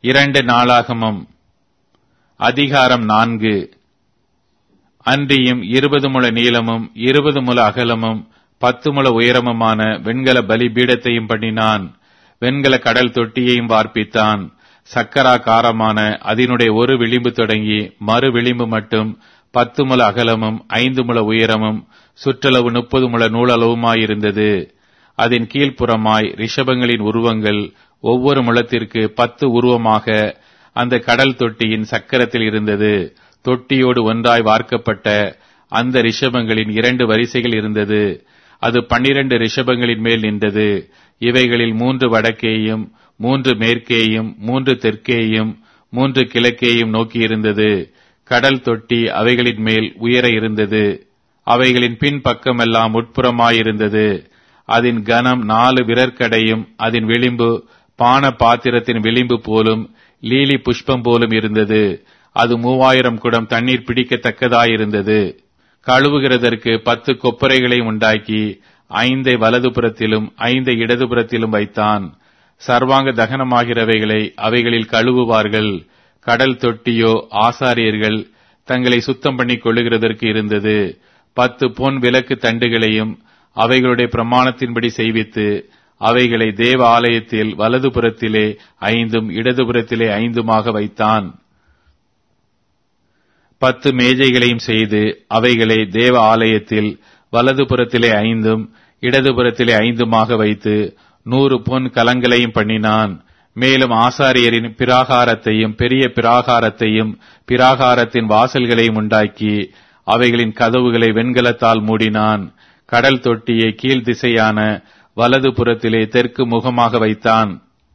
இரண்டு நாளாகமம் அதிகாரம் நான்கு அன்றியும் இருபது முழ நீளமும் இருபது முழ அகலமும் பத்து முழ உயரமுமான வெண்கல பலிபீடத்தையும் பண்ணினான் வெண்கல கடல் தொட்டியையும் வார்ப்பித்தான் சக்கராகாரமான அதனுடைய ஒரு விளிம்பு தொடங்கி மறு விளிம்பு மட்டும் பத்து முழ அகலமும் ஐந்து முழ உயரமும் சுற்றளவு முப்பது முழ நூலளவுமாயிருந்தது அதன் கீழ்ப்புறமாய் ரிஷபங்களின் உருவங்கள் ஒவ்வொரு முழத்திற்கு பத்து உருவமாக அந்த கடல் தொட்டியின் சக்கரத்தில் இருந்தது தொட்டியோடு ஒன்றாய் வார்க்கப்பட்ட அந்த ரிஷபங்களின் இரண்டு வரிசைகள் இருந்தது அது பன்னிரண்டு ரிஷபங்களின் மேல் நின்றது இவைகளில் மூன்று வடக்கேயும் மூன்று மேற்கேயும் மூன்று தெற்கேயும் மூன்று கிழக்கேயும் நோக்கியிருந்தது கடல் தொட்டி அவைகளின் மேல் உயர இருந்தது அவைகளின் பின் பக்கமெல்லாம் உட்புறமாயிருந்தது அதன் கனம் நாலு விரற்கடையும் அதன் விளிம்பு பான பாத்திரத்தின் விளிம்பு போலும் லீலி புஷ்பம் போலும் இருந்தது அது மூவாயிரம் குடம் தண்ணீர் பிடிக்கத்தக்கதாயிருந்தது கழுவுகிறதற்கு பத்து கொப்பரைகளையும் உண்டாக்கி ஐந்தை வலதுபுறத்திலும் ஐந்தை இடதுபுறத்திலும் வைத்தான் சர்வாங்க தகனமாகிறவைகளை அவைகளில் கழுவுவார்கள் கடல் தொட்டியோ ஆசாரியர்கள் தங்களை சுத்தம் பண்ணிக் கொள்ளுகிறதற்கு இருந்தது பத்து பொன் விளக்கு தண்டுகளையும் அவைகளுடைய பிரமாணத்தின்படி செய்வித்து அவைகளை தேவ ஆலயத்தில் வலதுபுறத்திலே ஐந்தும் இடதுபுறத்திலே ஐந்துமாக வைத்தான் பத்து மேஜைகளையும் செய்து அவைகளை தேவ ஆலயத்தில் வலதுபுறத்திலே ஐந்தும் இடதுபுறத்திலே ஐந்துமாக வைத்து நூறு பொன் கலங்களையும் பண்ணினான் மேலும் ஆசாரியரின் பிராகாரத்தையும் பெரிய பிராகாரத்தையும் பிராகாரத்தின் வாசல்களையும் உண்டாக்கி அவைகளின் கதவுகளை வெண்கலத்தால் மூடினான் கடல் தொட்டியை கீழ் திசையான வலது புறத்திலே தெற்கு முகமாக வைத்தான்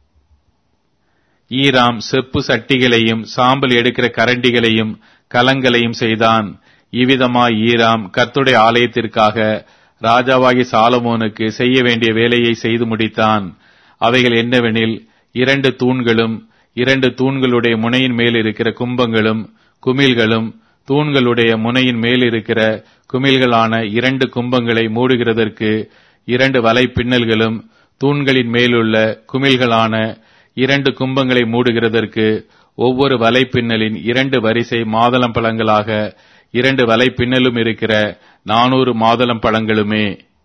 ஈராம் செப்பு சட்டிகளையும் சாம்பல் எடுக்கிற கரண்டிகளையும் கலங்களையும் செய்தான் இவ்விதமாய் ஈராம் கர்த்துடைய ஆலயத்திற்காக ராஜாவாகி சாலமோனுக்கு செய்ய வேண்டிய வேலையை செய்து முடித்தான் அவைகள் என்னவெனில் இரண்டு தூண்களும் இரண்டு தூண்களுடைய முனையின் மேல் இருக்கிற கும்பங்களும் குமிழ்களும் தூண்களுடைய முனையின் மேல் இருக்கிற குமிழ்களான இரண்டு கும்பங்களை மூடுகிறதற்கு இரண்டு வலை பின்னல்களும் தூண்களின் மேலுள்ள குமிழ்களான இரண்டு கும்பங்களை மூடுகிறதற்கு ஒவ்வொரு வலை பின்னலின் இரண்டு வரிசை மாதளம் பழங்களாக இரண்டு வலை பின்னலும் இருக்கிற நானூறு மாதளம் பழங்களுமே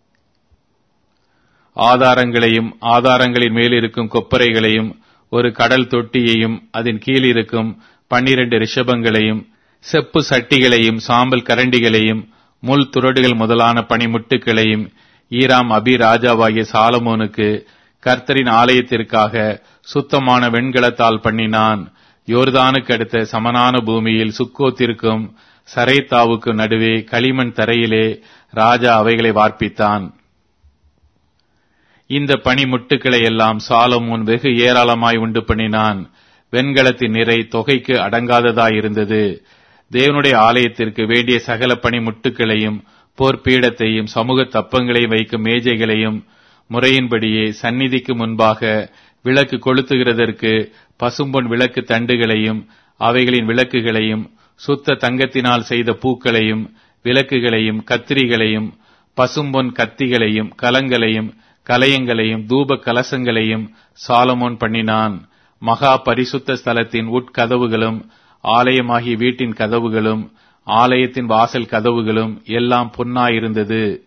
ஆதாரங்களையும் ஆதாரங்களின் மேல் இருக்கும் கொப்பரைகளையும் ஒரு கடல் தொட்டியையும் அதன் கீழ் இருக்கும் பன்னிரண்டு ரிஷபங்களையும் செப்பு சட்டிகளையும் சாம்பல் கரண்டிகளையும் முள் துரடுகள் முதலான பனிமுட்டுகளையும் ஈராம் அபி ராஜாவாகிய சாலமோனுக்கு கர்த்தரின் ஆலயத்திற்காக சுத்தமான வெண்கலத்தால் பண்ணினான் யோர்தானுக்கு அடுத்த சமனான பூமியில் சுக்கோத்திற்கும் சரேத்தாவுக்கு நடுவே களிமண் தரையிலே ராஜா அவைகளை வார்ப்பித்தான் இந்த பனிமுட்டுக்களை எல்லாம் சாலமோன் வெகு ஏராளமாய் உண்டு பண்ணினான் வெண்கலத்தின் நிறை தொகைக்கு அடங்காததாயிருந்தது தேவனுடைய ஆலயத்திற்கு வேண்டிய சகல பனிமுட்டுக்களையும் போர்ப்பீடத்தையும் சமூக தப்பங்களையும் வைக்கும் மேஜைகளையும் முறையின்படியே சந்நிதிக்கு முன்பாக விளக்கு கொளுத்துகிறதற்கு பசும்பொன் விளக்கு தண்டுகளையும் அவைகளின் விளக்குகளையும் சுத்த தங்கத்தினால் செய்த பூக்களையும் விளக்குகளையும் கத்திரிகளையும் பசும்பொன் கத்திகளையும் கலங்களையும் கலயங்களையும் தூப கலசங்களையும் சாலமோன் பண்ணினான் மகா பரிசுத்த ஸ்தலத்தின் உட்கதவுகளும் ஆலயமாகிய வீட்டின் கதவுகளும் ஆலயத்தின் வாசல் கதவுகளும் எல்லாம் பொன்னாயிருந்தது